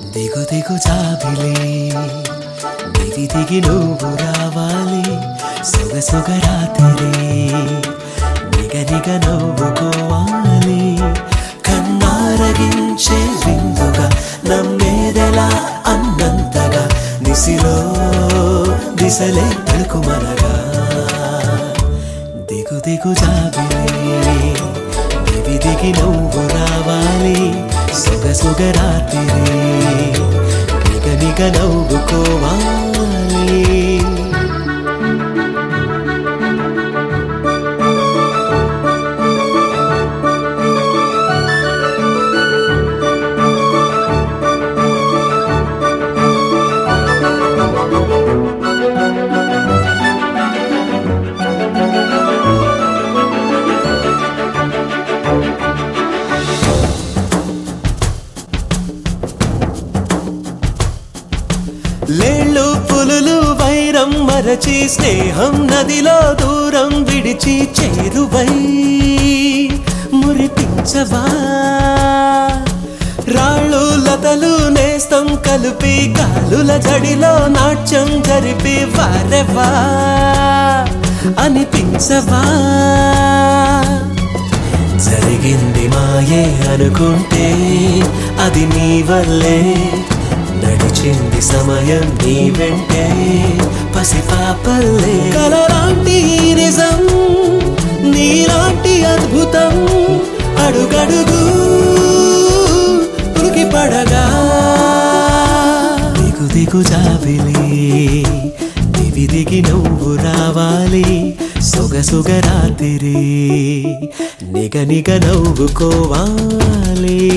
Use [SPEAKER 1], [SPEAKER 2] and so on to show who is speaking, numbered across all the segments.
[SPEAKER 1] దిగు దిగు జాబిలి దిగి దిగి నువ్వు రావాలి సొగసొగ రాత్రి నిగ నిగ నవ్వుకోవాలి కన్నారగించే విందుగా నమ్మేదెలా అన్నంతగా దిశలో దిశలే తలుకుమనగా దిగు దిగు జాబిలి దిగి దిగి నువ్వు రావాలి సొగసొగ రాత్రి నిగ నిగ నవ్వుకోవాలి లేళ్ళు పులులు వైరం మరచి స్నేహం నదిలో దూరం విడిచి చేరువై మురిపించవా రాళ్ళు లతలు నేస్తం కలిపి కాలుల జడిలో నాట్యం జరిపి వారెవా అనిపించవా జరిగింది మాయే అనుకుంటే అది నీ వల్లే నడిచింది సమయం నీ వెంటే పసిపాపల్లే కలలాంటి ఈ నిజం నీలాంటి అద్భుతం అడుగడుగు ఉరికి పడగా దిగు దిగు జాబిలి దివి దిగి నువ్వు రావాలి సొగసొగ రాత్రి నిగ నిగ నవ్వుకోవాలి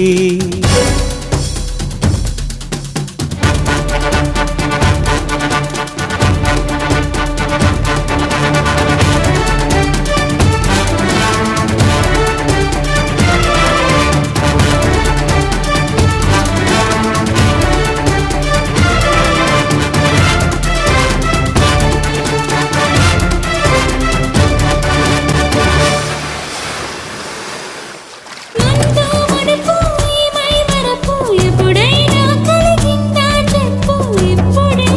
[SPEAKER 2] మందు మడుపు ఈ మై మరపు ఎప్పుడైనా కలిగిందా చెప్పు ఇప్పుడే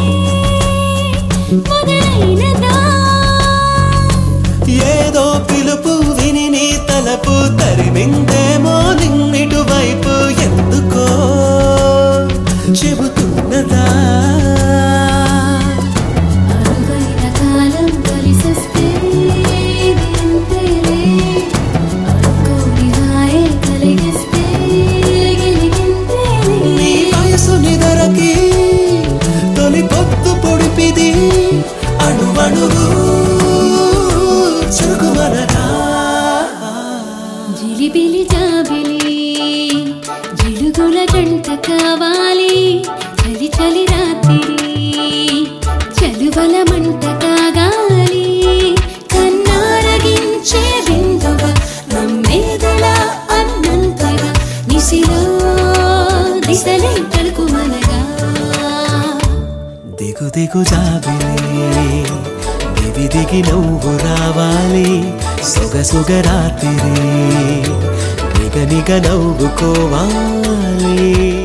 [SPEAKER 2] మొదలైనదా
[SPEAKER 1] ఏదో పిలుపు విని నీ తలపు తరిమిందేమో నిన్నిటు వైపు ఎందుకో చెబుతున్నదా
[SPEAKER 2] అరుగైన కాలం కలిసొస్తే ఇది అంతేలే అనుకోని హాయే కలిగిస్తే గెలిగింతేలే
[SPEAKER 1] నీ వయసు నిదరకి తొలి పొత్తు పొడిపిది అణువణువు చురుకుమనగా
[SPEAKER 2] జిలిబిలి జాబిలి జిలుగుల గంట కావాలి చలి చలి రాత్రి చలువల మంట కాగాలి కన్నారగించే బిందుగా నమ్మేదలా అన్నంతగా నిసిలో దిశలే తడుకుమనగా
[SPEAKER 1] దిగు దిగు జాబిలి దివి దిగి నువ్వు రావాలి సొగసొగ రాత్రి నిగ నిగ నవ్వుకోవాలి